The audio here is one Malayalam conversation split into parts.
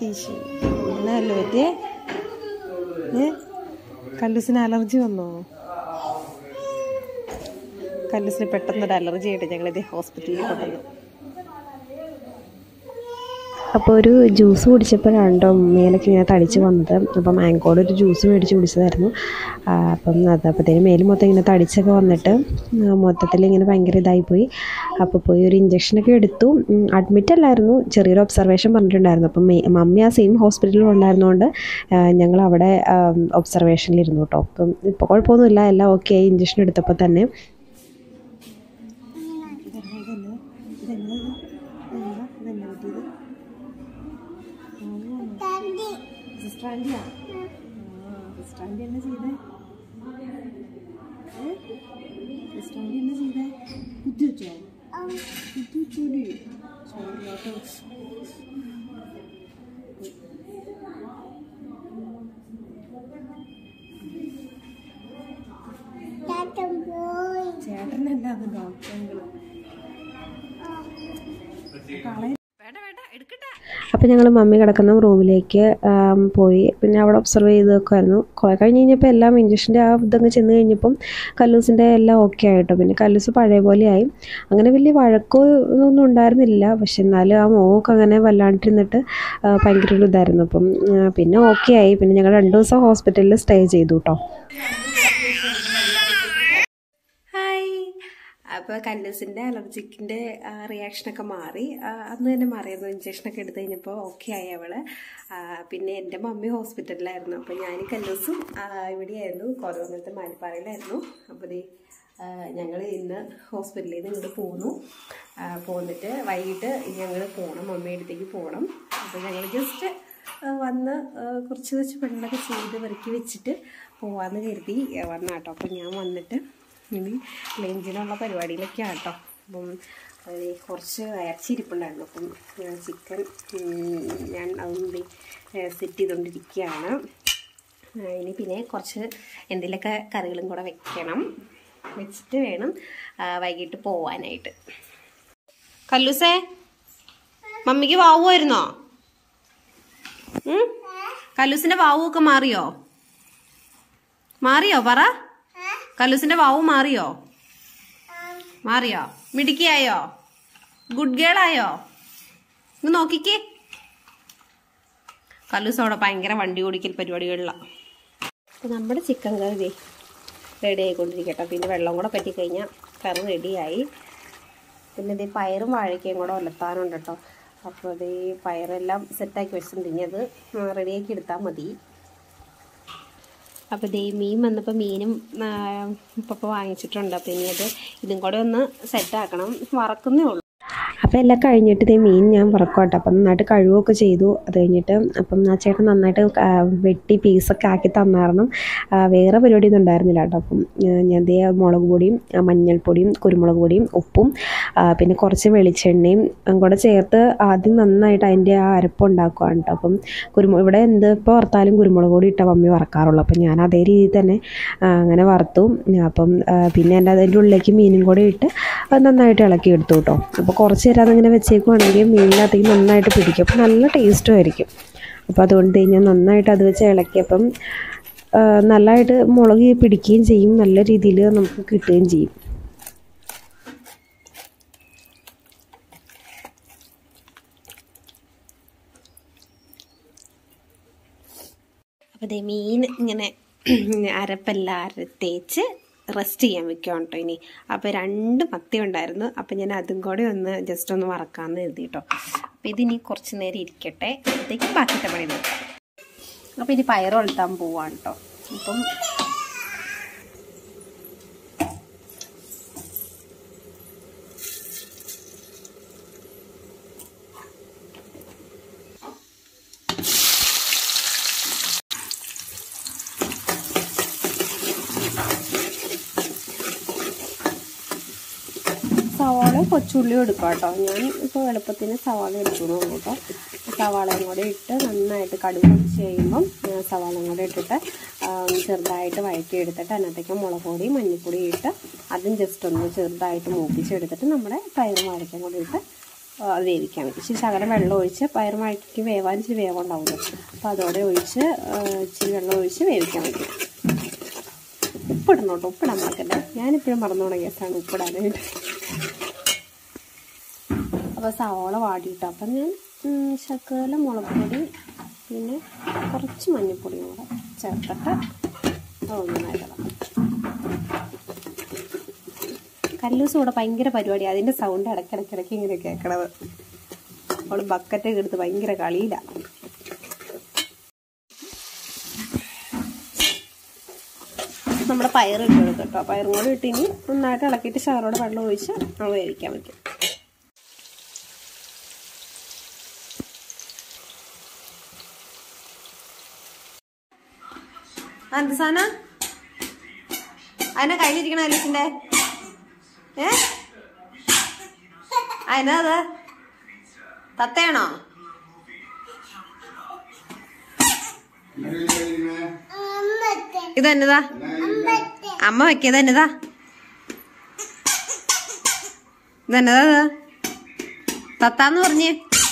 ഈശോ എന്നല്ലോ പറ്റിയേ ഏ കല്ലൂസിന് അലർജി വന്നോ കല്ലൂസിന് പെട്ടെന്നൊരു അലർജി ആയിട്ട് ഞങ്ങളിത് ഹോസ്പിറ്റലിൽ കൊണ്ടുവന്നു അപ്പോൾ ഒരു ജ്യൂസ് കുടിച്ചപ്പോഴാണ് കേട്ടോ മേലൊക്കെ ഇങ്ങനെ തടിച്ച് വന്നത് അപ്പം മാങ്കോടെ ഒരു ജ്യൂസ് മേടിച്ച് കുടിച്ചതായിരുന്നു ആ, അപ്പം അത് അപ്പോഴത്തേനും മേല് മൊത്തം ഇങ്ങനെ തടിച്ചൊക്കെ വന്നിട്ട് ആ, മൊത്തത്തിൽ ഇങ്ങനെ ഭയങ്കര ഇതായിപ്പോയി അപ്പോൾ പോയി ഒരു ഇഞ്ചക്ഷനൊക്കെ എടുത്തു അഡ്മിറ്റ് അല്ലായിരുന്നു ചെറിയൊരു ഒബ്സർവേഷൻ പറഞ്ഞിട്ടുണ്ടായിരുന്നു അപ്പം മേ- മമ്മി ആ സെയിം ഹോസ്പിറ്റലിൽ ഉണ്ടായിരുന്നതുകൊണ്ട് ഞങ്ങൾ അവിടെ ഒബ്സർവേഷനിലിരുന്നു കേട്ടോ അപ്പം ഇപ്പോൾ കുഴപ്പമൊന്നുമില്ല എല്ലാം ഓക്കെ ആയി ഇഞ്ചക്ഷൻ എടുത്തപ്പോൾ തന്നെ സിസ്റ്റർ ആൻറ്റിയാ സിസ്റ്റർ ആൻറ്റി എന്നാ ചെയ്തേ സിസ്റ്റർ ആൻറ്റി എന്നാ ചെയ്തേ കുത്തി വെച്ചോ കുത്തി വെച്ചോടി ചോറിലോട്ട് ചേട്ടനല്ല അത് ഡോക്ടറുകൾ അപ്പോൾ ഞങ്ങൾ മമ്മി കിടക്കുന്ന റൂമിലേക്ക് ആം, പോയി പിന്നെ അവിടെ ഒബ്സർവ് ചെയ്ത് വെക്കുമായിരുന്നു കുറേ കഴിഞ്ഞ് കഴിഞ്ഞപ്പോൾ എല്ലാം ഇഞ്ചക്ഷൻ്റെ ആ ഇതങ്ങ് ചെന്ന് കഴിഞ്ഞപ്പം കല്ലൂസിൻ്റെ എല്ലാം ഓക്കെ ആയിട്ടോ പിന്നെ കല്ലൂസ് പഴയ പോലെ ആയി അങ്ങനെ വലിയ വഴക്കോ ഒന്നും ഉണ്ടായിരുന്നില്ല പക്ഷെ എന്നാലും ആ മോക്ക് അങ്ങനെ വല്ലാണ്ടിരുന്നിട്ട് ആ, ഭയങ്കര ഒരു ഇതായിരുന്നു അപ്പം ആ, പിന്നെ ഓക്കെ ആയി പിന്നെ ഞങ്ങൾ രണ്ട് ദിവസം ഹോസ്പിറ്റലിൽ സ്റ്റേ ചെയ്തു കേട്ടോ ഹായ് അപ്പോൾ കല്ലൂസിൻ്റെ അലർജിക്കിൻ്റെ റിയാക്ഷനൊക്കെ മാറി ആ, അന്ന് തന്നെ മാറിയിരുന്നു ഇഞ്ചക്ഷനൊക്കെ എടുത്തു കഴിഞ്ഞപ്പോൾ ഓക്കെ ആയി അവള് ആ, പിന്നെ എൻ്റെ മമ്മി ഹോസ്പിറ്റലിലായിരുന്നു അപ്പോൾ ഞാൻ കല്ലൂസും ആ, ഇവിടെയായിരുന്നു കോതമംഗലത്തെ മാലിപ്പാറയിലായിരുന്നു അപ്പോൾ ദേ ഞങ്ങൾ ഇന്ന് ഹോസ്പിറ്റലിൽ നിന്ന് ഇങ്ങോട്ട് പോന്നു ആ, പോന്നിട്ട് വൈകിട്ട് ഞങ്ങൾ പോകണം മമ്മിയുടെ അടുത്തേക്ക് പോകണം അപ്പോൾ ഞങ്ങൾ ജസ്റ്റ് വന്ന് ആ, കുറച്ച് കുറച്ച് പെണ്ണൊക്കെ ചെയ്ത് പെറുക്കി വെച്ചിട്ട് പോവാന്ന് കരുതി ആ, വന്നാട്ടോ അപ്പോൾ ഞാൻ വന്നിട്ട് ഇനി ലഞ്ചിനുള്ള പരിപാടിയിലൊക്കെയാണ് കേട്ടോ അപ്പം അത് കുറച്ച് ഇറച്ചിരിപ്പുണ്ടായിരുന്നു അപ്പം ഞാൻ ചിക്കൻ ഞാൻ അതൊന്ന് സെറ്റ് ചെയ്തുകൊണ്ടിരിക്കുകയാണ് ആ, ഇനി പിന്നെ കുറച്ച് എന്തെങ്കിലുമൊക്കെ കറികളും കൂടെ വെക്കണം വെച്ചിട്ട് വേണം ആ, വൈകിട്ട് പോവാനായിട്ട് കല്ലൂസേ മമ്മിക്ക് വാവുമായിരുന്നോ ഉം? കല്ലൂസിന്റെ വാവു ഒക്കെ മാറിയോ മാറിയോ പറ കല്ലൂസിന്റെ വാവു മാറിയോ മാറിയോ മിടുക്കിയായോ ഗുഡ് ഗേൾ ആയോ ഇങ്ങ് നോക്കിക്കേ കല്ലൂസ് അവിടെ ഭയങ്കര വണ്ടി ഓടിക്കൽ പരിപാടികളിലാണ് അപ്പോൾ നമ്മുടെ ചിക്കൻ കറി ദേ റെഡി ആയിക്കൊണ്ടിരിക്കട്ടെ പിന്നെ വെള്ളം കൂടെ പറ്റിക്കഴിഞ്ഞാൽ കറി റെഡിയായി പിന്നെ ഇത് പയറും വാഴയ്ക്കയും കൂടെ ഒലത്താനുണ്ട് കേട്ടോ അപ്പോൾ അത് ഈ പയറെല്ലാം സെറ്റാക്കി വെച്ചിട്ടുണ്ട് ഇനി അത് റെഡിയാക്കി എടുത്താൽ മതി അപ്പോൾ ദേ മീൻ വന്നപ്പോൾ മീനും ഇപ്പോൾ വാങ്ങിച്ചിട്ടുണ്ട് അപ്പോൾ ഇനി അത് ഇതും കൂടെ ഒന്ന് സെറ്റാക്കണം വറക്കുന്നേ ഉള്ളൂ അപ്പോൾ എല്ലാം കഴിഞ്ഞിട്ട് ഇതേ മീൻ ഞാൻ വറക്കോട്ടെ അപ്പം നന്നായിട്ട് കഴുകുകയൊക്കെ ചെയ്തു അത് കഴിഞ്ഞിട്ട് അപ്പം ആ ചേട്ടൻ നന്നായിട്ട് ആ, വെട്ടി പീസൊക്കെ ആക്കി തന്നായിരുന്നു ആ, വേറെ പരിപാടിയൊന്നും ഉണ്ടായിരുന്നില്ല കേട്ടോ അപ്പം ആ, ഞാൻ ദേ മുളക് പൊടിയും ആ, മഞ്ഞൾപ്പൊടിയും കുരുമുളക് പൊടിയും ഉപ്പും ആ, പിന്നെ കുറച്ച് വെളിച്ചെണ്ണയും കൂടെ ചേർത്ത് ആദ്യം നന്നായിട്ട് അതിൻ്റെ ആ അരപ്പുണ്ടാക്കുകയാണ് കേട്ടോ അപ്പം കുരുമു ഇവിടെ എന്ത് ഇപ്പോൾ വറുത്താലും കുരുമുളക് പൊടി ഇട്ട മമ്മി വറക്കാറുള്ളൂ അപ്പം ഞാൻ അതേ രീതിയിൽ തന്നെ ആ, അങ്ങനെ വറുത്തു അപ്പം ആ, പിന്നെ എൻ്റെ അതിൻ്റെ ഉള്ളിലേക്ക് മീനും കൂടെ ഇട്ട് അത് നന്നായിട്ട് ഇളക്കി എടുത്തു കേട്ടോ അപ്പോൾ കുറച്ച് നേരം അതിങ്ങനെ വെച്ചേക്കുവാണെങ്കിൽ മീനിനകത്തേക്ക് നന്നായിട്ട് പിടിക്കും അപ്പോൾ നല്ല ടേസ്റ്റും ആയിരിക്കും അപ്പോൾ അതുകൊണ്ട് ഞാൻ നന്നായിട്ട് അത് വെച്ച് ഇളക്കിയപ്പം ആ, നല്ലതായിട്ട് മുളക് പിടിക്കുകയും ചെയ്യും നല്ല രീതിയിൽ നമുക്ക് കിട്ടുകയും ചെയ്യും അപ്പോൾ ദേ മീൻ ഇങ്ങനെ അരപ്പെല്ലാം അരത്തേച്ച് റെസ്റ്റ് ചെയ്യാൻ വെക്കുകയാണ് കേട്ടോ ഇനി അപ്പോൾ രണ്ട് മത്തി ഉണ്ടായിരുന്നു അപ്പോൾ ഞാൻ അതും കൂടെ ഒന്ന് ജസ്റ്റ് ഒന്ന് വറക്കാമെന്ന് എഴുതി കേട്ടോ അപ്പോൾ ഇതിനി കുറച്ച് നേരം ഇരിക്കട്ടെ അപ്പോഴത്തേക്ക് ബാക്കിത്തെ പണി നോക്കാം അപ്പോൾ ഇനി പയർ വളർത്താൻ പോവാണ് കേട്ടോ അപ്പം സവാള കൊച്ചുള്ളിയും എടുക്കാം കേട്ടോ ഞാൻ ഇപ്പോൾ എളുപ്പത്തിന് സവാള എടുക്കണുള്ളൂ കേട്ടോ സവാളയും കൂടെ ഇട്ട് നന്നായിട്ട് കടുക് പൊടിച്ച് കഴിയുമ്പം ആ, സവാളയും കൂടെ ഇട്ടിട്ട് ആ, ചെറുതായിട്ട് വഴറ്റി എടുത്തിട്ട് അതിനകത്തേക്ക് മുളക് പൊടി മഞ്ഞൾപ്പൊടി ഇട്ട് അതും ജസ്റ്റ് ഒന്ന് ചെറുതായിട്ട് മൂപ്പിച്ചെടുത്തിട്ട് നമ്മുടെ പയറും വാഴയ്ക്കും കൂടി ഇട്ട് ആ, അത് വേവിക്കാൻ വെക്കും ഇച്ചിരി ശകലം വെള്ളം ഒഴിച്ച് പയർ മഴയ്ക്ക് വേവാൻ ഇച്ചിരി വേവുണ്ടാവുമല്ലോ അപ്പോൾ അതോടെ ഒഴിച്ച് ആ, ഇച്ചിരി വെള്ളം ഒഴിച്ച് വേവിക്കാൻ വയ്ക്കും ഉപ്പിടണം കേട്ടോ ഉപ്പിടാൻ മറക്കല്ലേ ഞാനിപ്പോഴും മറന്നു പോണ കേസാണ് ഉപ്പിടാനായിട്ട് അപ്പോൾ സവോള വാടിയിട്ട് അപ്പം ഞാൻ ഉം, ശകലം മുളക് പൊടി പിന്നെ കുറച്ച് മഞ്ഞൾപ്പൊടിയും കൂടെ ചേർത്തിട്ട് അതൊന്നായിടണം കല്ലൂസ് കൂടെ ഭയങ്കര പരിപാടി അതിൻ്റെ സൗണ്ട് ഇടയ്ക്കിടയ്ക്കിടയ്ക്ക് ഇങ്ങനെ കേൾക്കണത് അവള് ബക്കറ്റൊക്കെ എടുത്ത് ഭയങ്കര കളിയിലാണ് നമ്മുടെ പയർ ഇട്ട് കൊടുക്കും കേട്ടോ പയറും കൂടെ ഇട്ട് ഇനി നന്നായിട്ട് ഇളക്കിയിട്ട് ഷവറോടെ വെള്ളം ഒഴിച്ച് നമ്മൾ വേവിക്കാൻ പറ്റും എന്ത് സാധന അതിനെ കഴിഞ്ഞിരിക്കണ അലീസിന്റെ ഏ അതിനാ അത് തത്തയാണോ ഇതെന്നതാ അമ്മ വെക്കിയത് എന്നതാ ഇതെന്നതാ ഇത് തത്താന്ന് പറഞ്ഞേ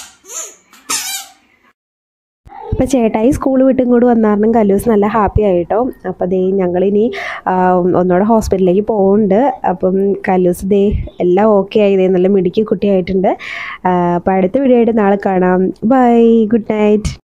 അപ്പോൾ ചേട്ടായി സ്കൂൾ വിട്ട് ഇങ്ങോട്ട് വന്നാരണം കല്ലൂസ് നല്ല ഹാപ്പി ആയിട്ടോ അപ്പോൾ ദേ ഞങ്ങളിനി ആ, ഒന്നുകൂടെ ഹോസ്പിറ്റലിലേക്ക് പോകുന്നുണ്ട് അപ്പം കല്ലൂസ് ദേ എല്ലാം ഓക്കെ ആയി ദേ നല്ല മിടുക്കി കുട്ടിയായിട്ടുണ്ട് ആ, അപ്പോൾ അടുത്ത വീഡിയോ ആയിട്ട് നാളെ കാണാം ബൈ ഗുഡ് നൈറ്റ്